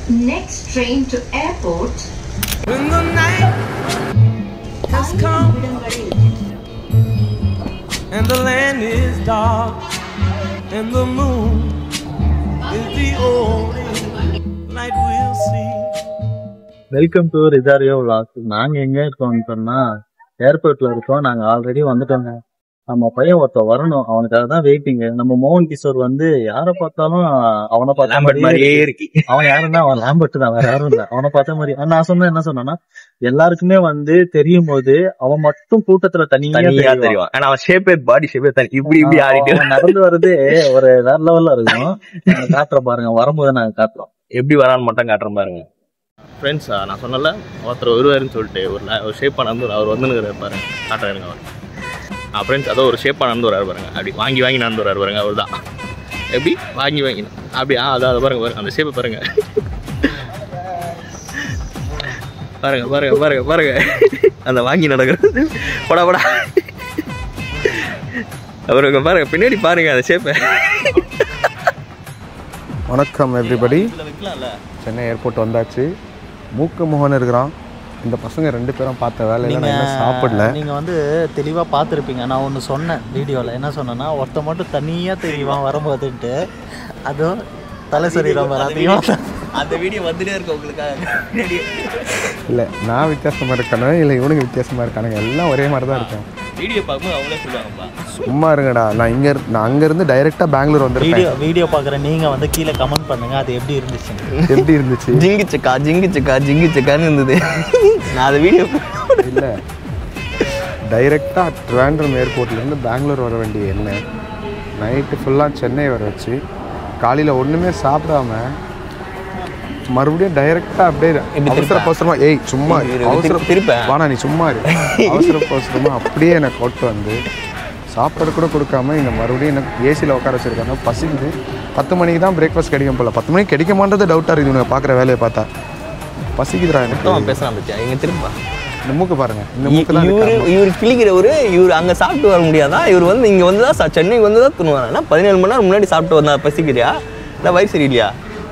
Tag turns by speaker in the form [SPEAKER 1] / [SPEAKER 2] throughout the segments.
[SPEAKER 1] Next train to airport.
[SPEAKER 2] When the night has come and the land is dark and the moon is the only light we'll see.
[SPEAKER 3] Welcome to ரிசாரியோ vlog நாங்க எங்க இருக்கோம்னு சொன்னா ஏர்போர்ட்ல இருக்கோம் நாங்க already வந்துட்டோங்க நம்ம பையன் ஒருத்தன் வரணும் அவனுக்காக தான் வெயிட்டிங் நம்ம மோகன் கிஷோர் வந்து யாரை பார்த்தாலும் அவனை பார்த்த மாதிரியே இருக்கு. அவன் யாருன்னா அவன் லாம்பர்ட் தான் வேற யாரும் இல்ல அவனை பார்த்த மாதிரி ஆனா நான் சொன்ன என்ன சொன்னா எல்லாருக்குமே வந்து தெரியும் போது அவன் மட்டும் கூட்டத்துல தனியா
[SPEAKER 4] தனியா
[SPEAKER 3] தெரியும்
[SPEAKER 4] தெரியும் ஆனா அவன் ஷேப்பே பாடி ஷேப்பே தனி இப்படி இப்படி ஆடிட்டு
[SPEAKER 3] அவன் நடந்து வர்றதே ஒரு வேற லெவல்ல இருக்கும் நாங்க காட்டுறோம் பாருங்க வரும்போது நாங்க காட்டுறோம்
[SPEAKER 4] எப்படி வரான்னு மட்டும் காட்டுறேன் பாருங்க ஃப்ரெண்ட்ஸ் நான் சொன்னல ஒருத்தர் வருவாருன்னு சொல்லிட்டு ஒரு la- ஒரு ஷேப்பாக நடந்து அவர் வந்து பாருங்க காட்டுறேன் இருங்க அவர் ஃப்ரெண்ட்ஸ் அதோ ஒரு ஷேப்பாக நடந்து வராரு பாருங்க அப்படி வாங்கி வாங்கி நடந்து வராரு பாருங்க அவர் தான் எப்படி வாங்கி வாங்கி அப்படி ஆ அதான் அதை பாருங்க பாருங்க அந்த ஷேப்பை பாருங்க பாருங்க பாருங்க பாருங்க பாருங்க அந்த வாங்கி நடக்கிறது படா படா அவருக்கு பாருங்க பின்னாடி பாருங்க அந்த ஷேப்பை
[SPEAKER 5] வணக்கம் எவ்ரிபடி
[SPEAKER 4] வைக்கலாம்ல
[SPEAKER 5] சென்னை ஏர்போர்ட் வந்தாச்சு மூக்கு மோகன் இருக்கிறான் இந்த பசங்க ரெண்டு பேரும் பார்த்த வேலையில நான் இன்னும் சாப்பிடல
[SPEAKER 6] நீங்க வந்து தெளிவா பார்த்துருப்பீங்க நான் ஒன்று சொன்னேன் வீடியோவில் என்ன சொன்னேன்னா ஒருத்த மட்டும் தனியா தெரியுவான் வரும்போதுன்ட்டு அதுவும் தலை சரீரம் வர அதிகமாக
[SPEAKER 4] அந்த வீடியோ வந்துட்டே இருக்கு உங்களுக்காக
[SPEAKER 5] இல்லை நான் வித்தியாசமாக இருக்கானு இல்லை இவனுங்க வித்தியாசமாக இருக்கானுங்க எல்லாம் ஒரே மாதிரி தான் இருக்கேன்
[SPEAKER 4] வீடியோ பார்க்கும்போது அவங்களே சொல்லுவாங்கப்பா
[SPEAKER 5] சும்மா இருங்கடா நான் இங்கே நான் அங்கேருந்து டைரெக்டாக பெங்களூர் வந்திருக்கேன்
[SPEAKER 6] வீடியோ வீடியோ பார்க்குற நீங்க வந்து கீழே கமெண்ட் பண்ணுங்க அது எப்படி இருந்துச்சு
[SPEAKER 5] எப்படி இருந்துச்சு
[SPEAKER 4] ஜிங்கு சிக்கா ஜிங்கு சிக்கா ஜிங்கு சிக்கான்னு இருந்தது நான் அந்த வீடியோ
[SPEAKER 5] இல்லை டைரெக்டாக ட்ரிவாண்ட்ரம் ஏர்போர்ட்லேருந்து பெங்களூர் வர வேண்டிய என்ன நைட்டு ஃபுல்லாக சென்னை வர வச்சு காலையில் ஒன்றுமே சாப்பிடாம மறுபடியும் டைரெக்டாக அப்படியே அவசர அவசரமாக ஏய் சும்மா இரு.
[SPEAKER 4] இரு,
[SPEAKER 5] அவசர
[SPEAKER 4] திரு- திருப்பேன்.
[SPEAKER 5] வாணா நீ சும்மா இரு அவசர அவசரமாக அப்படியே எனக்கு கொட்டு வந்து சாப்பாடு கூட கொடுக்காம இந்த மறுபடியும் எனக்கு ஏசியில் உட்கார வச்சிருக்காங்க பசிக்குது பத்து மணிக்கு தான் பிரேக்ஃபாஸ்ட் கிடைக்கும் போல பத்து மணிக்கு கிடைக்குமான்றது டவுட்டாக இருக்குது இவனுங்க பார்க்குற வேலையை பார்த்தா பசிக்குதுடா எனக்கு
[SPEAKER 4] அவன் பேசுறான் பத்தியா இங்க திரும்ப
[SPEAKER 5] இந்த மூக்கு பாருங்க இந்த மூக்கு தான்
[SPEAKER 4] இவரு இவர் கிளிக்கிறவரு இவர் அங்க சாப்பிட்டு வர முடியாதா இவர் வந்து இங்க வந்து தான் சா- சென்னைக்கு வந்து தான் துணுவாங்க பதினேழு மணி நேரம் முன்னாடி சாப்பிட்டு வந்தா பசிக்கிறியா இல்லை வயிறு சரியில்லையா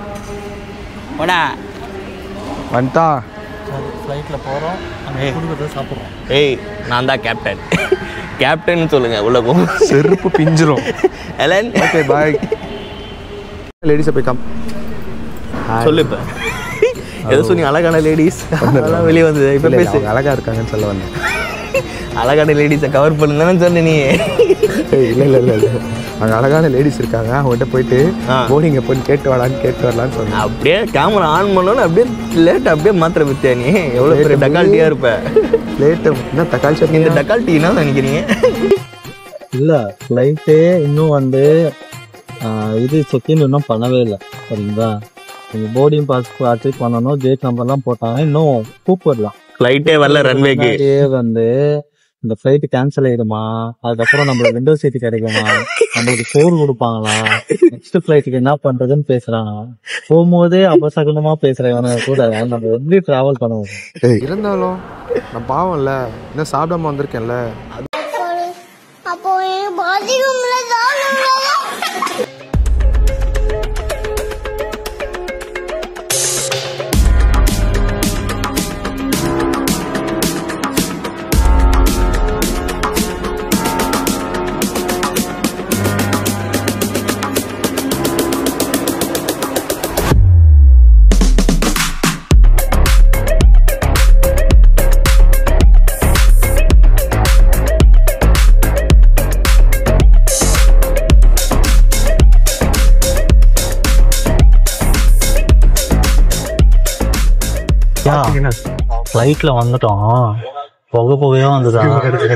[SPEAKER 4] போடா
[SPEAKER 5] வந்துட்டா
[SPEAKER 6] ஃப்ளைட்டில் போகிறோம் அங்கே கொடுக்குறத சாப்பிட்றோம்
[SPEAKER 4] ஏய் நான் தான் கேப்டன் கேப்டன் சொல்லுங்க உள்ள போ
[SPEAKER 5] செருப்பு பிஞ்சிரும்
[SPEAKER 4] எலன்
[SPEAKER 5] ஓகே பாய் லேடிஸை போய் கம்
[SPEAKER 4] சொல்லு இப்ப ஏதோ சொன்னீங்க அழகான லேடிஸ் அதெல்லாம் வெளியே வந்தது இப்ப
[SPEAKER 5] இல்லை,
[SPEAKER 4] பேசு
[SPEAKER 5] அவங்க அழகா இருக்காங்கன்னு சொல்ல வந்தேன்
[SPEAKER 4] அழகான லேடிஸை கவர் பண்ணுன்னு சொன்ன நீ
[SPEAKER 5] ஏய், இல்லை இல்லை இல்லை இல்லை அங்கே அழகான லேடிஸ் இருக்காங்க அவங்ககிட்ட போயிட்டு
[SPEAKER 4] ஆ.
[SPEAKER 5] போர்டிங்க போய் கேட்டு வாடான்னு கேட்டு வரலான்னு சொன்னேன்
[SPEAKER 4] அப்படியே கேமரா ஆன் பண்ணோன்னு அப்படியே லேட் அப்படியே மாத்திர வித்தியா நீ எவ்வளவு பெரிய டக்கால்ட்டியா இருப்ப
[SPEAKER 5] லேட்டு என்ன தக்காளி சட்னி
[SPEAKER 4] இந்த டக்கால்ட்டி என்ன நினைக்கிறீங்க
[SPEAKER 3] இல்ல ஃப்ளைட்டே இன்னும் வந்து ஆஹ், இது செக்இன் இன்னும் பண்ணவே இல்லை சரிங்களா நீங்க போர்டிங் பாஸ் பார்த்து பண்ணணும் கேட் நம்பர்லாம் போட்டாங்க இன்னும் கூப்பிடலாம்
[SPEAKER 4] ஃப்ளைட்டே வரல ரன்வேக்கு
[SPEAKER 3] முன்னாடியே வந்து இந்த ஃப்ளைட் கேன்சல் ஆயிடுமா அதுக்கப்புறம் நம்மளுக்கு விண்டோ சீட் கிடைக்குமா நம்மளுக்கு சோறு கொடுப்பாங்களா நெக்ஸ்ட் ஃபிளைட்டுக்கு என்ன பண்றதுன்னு பேசுறாங்க போகும்போதே அபசகுனமா பேசுறவங்க கூட நம்ம எப்படி டிராவல் பண்ணுவோம்
[SPEAKER 5] ஏய், இருந்தாலும் நான் பாவம் இல்லை இன்னும் சாப்பிடாம வந்திருக்கேன்ல
[SPEAKER 7] அப்போ எனக்கு பாதிக்கும்ல தானுங்களா
[SPEAKER 6] ஃப்ளைட்ல வந்துட்டோம் புகை புகையா வந்ததா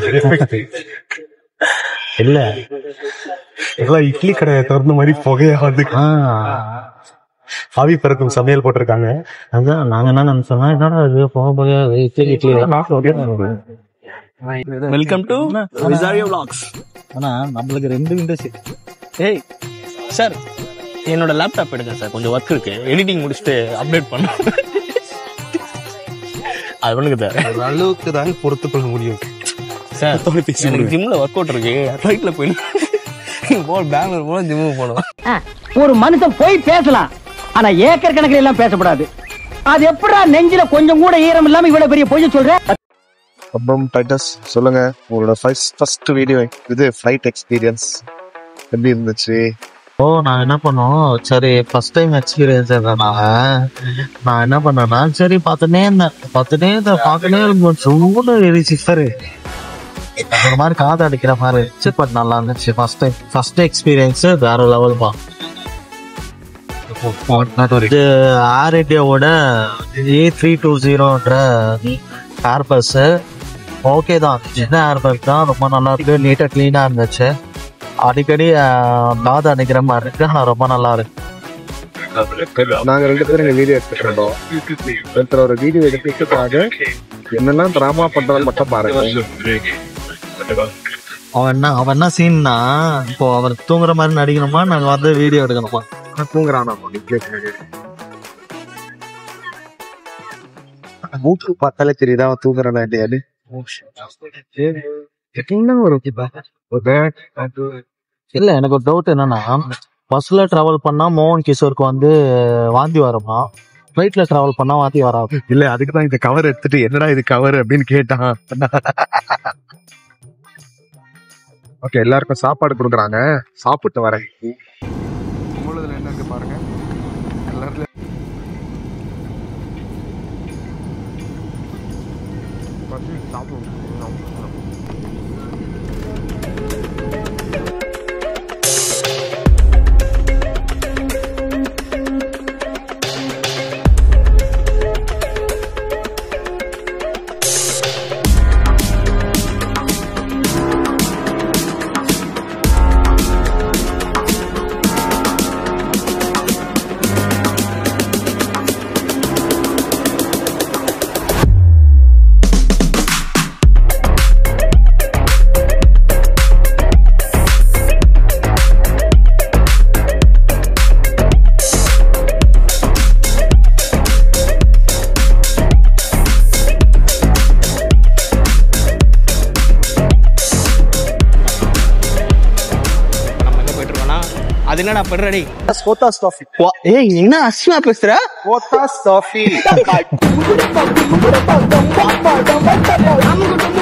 [SPEAKER 6] இல்ல
[SPEAKER 8] எல்லாம் இட்லி கடையை திறந்த மாதிரி புகையா வந்து
[SPEAKER 6] ஆ,
[SPEAKER 8] ஆவி பறக்கும் சமையல் போட்டிருக்காங்க
[SPEAKER 6] அதான் நாங்க என்ன நினைச்சோம்னா என்னடா இது புகை புகையா இட்லி இட்லி
[SPEAKER 4] வெல்கம் டு விசாரியா vlogs
[SPEAKER 3] ஆனா நம்மளுக்கு ரெண்டு விண்டோ சீட்
[SPEAKER 4] ஏய் சார் என்னோட லேப்டாப் எடுங்க சார் கொஞ்சம் ஒர்க் இருக்கு எடிட்டிங் முடிச்சுட்டு அப்டேட் பண்ண அது பண்ணுங்க சார்
[SPEAKER 8] ஒரு அளவுக்கு தான் பொறுத்து கொள்ள முடியும்
[SPEAKER 4] சார்
[SPEAKER 8] அதோட பேசி
[SPEAKER 4] எனக்கு ஜிம்ல ஒர்க் அவுட் இருக்கு ஃப்ளைட்ல போய் போ பெங்களூர் போல ஜிம்முக்கு போனோம்
[SPEAKER 9] ஒரு மனுஷன் போய் பேசலாம் ஆனா ஏக்கர் கணக்கில் எல்லாம் பேசக்கூடாது அது எப்படா நெஞ்சில கொஞ்சம் கூட ஈரம் இல்லாம இவ்வளவு பெரிய பொய்ய சொல்ற
[SPEAKER 5] அப்புறம் டைட்டஸ் சொல்லுங்க உங்களோட ஃபர்ஸ்ட் ஃபர்ஸ்ட் வீடியோ இது ஃப்ளைட் எக்ஸ்பீரியன்ஸ் எப்படி இருந்துச்சு
[SPEAKER 3] ஓ நான் என்ன பண்ணோம் சரி ஃபர்ஸ்ட் டைம் எக்ஸ்பீரியன்ஸ் இருந்தனால நான் என்ன பண்ணேன்னா சரி பார்த்துனே இருந்தேன் பார்த்துனே இருந்தேன் பார்த்துனே இருந்தோம் சூடு எரிச்சு சரி ஒரு மாதிரி காது அடிக்கிற மாதிரி இருந்துச்சு பட் நல்லா இருந்துச்சு ஃபர்ஸ்ட் டைம் ஃபர்ஸ்ட் எக்ஸ்பீரியன்ஸ் வேற லெவல் தான் இது ஏர் இண்டியாவோட ஏ த்ரீ டூ ஜீரோன்ற ஏர் பஸ் ஓகே தான் சின்ன ஏர் பஸ் தான் ரொம்ப நல்லா இருக்கு நீட்டாக க்ளீனாக இருந்துச்சு அடிக்கடி காது அடிக்கிற மாதிரி இருக்கு ஆனால் ரொம்ப நல்லா இருக்கு
[SPEAKER 5] நாங்க ரெண்டு பேரும் இங்க வீடியோ எடுத்துட்டு இருந்தோம் ஒருத்தர் ஒரு வீடியோ எடுத்துக்காக என்னெல்லாம் டிராமா பண்றது மட்டும் பாருங்க
[SPEAKER 3] அவன் என்ன அவன் என்ன சீன்னா இப்போ அவர் தூங்குற மாதிரி நடிக்கணுமா நாங்க வந்து வீடியோ எடுக்கணுமா
[SPEAKER 5] தூங்குறானா மூக்கு பார்த்தாலே தெரியுதா அவன் தூங்குறானா இல்லையான்னு என்ன ஒரு
[SPEAKER 3] இல்ல எனக்கு ஒரு டவுட் என்னன்னா பஸ்ல டிராவல் பண்ணா மோகன் கிஷோருக்கு வந்து வாந்தி வருமா ஃபிளைட்ல டிராவல் பண்ணா வாந்தி வராது
[SPEAKER 5] இல்ல அதுக்கு தான் இந்த கவர் எடுத்துட்டு என்னடா இது கவர் அப்படின்னு கேட்டான் ஓகே எல்லாருக்கும் சாப்பாடு கொடுக்குறாங்க சாப்பிட்டு வரேன் உங்களதுல என்ன இருக்கு பாருங்க எல்லாருல
[SPEAKER 4] நம்ம எங்கே போயிட்டு இருக்கோம்னா அது என்னடா பெருடி
[SPEAKER 6] கோத்தாஸ் காஃபி
[SPEAKER 4] ஏய் என்ன அசிமா பேசுற
[SPEAKER 6] கோத்தாஸ் காஃபி
[SPEAKER 7] I'm gonna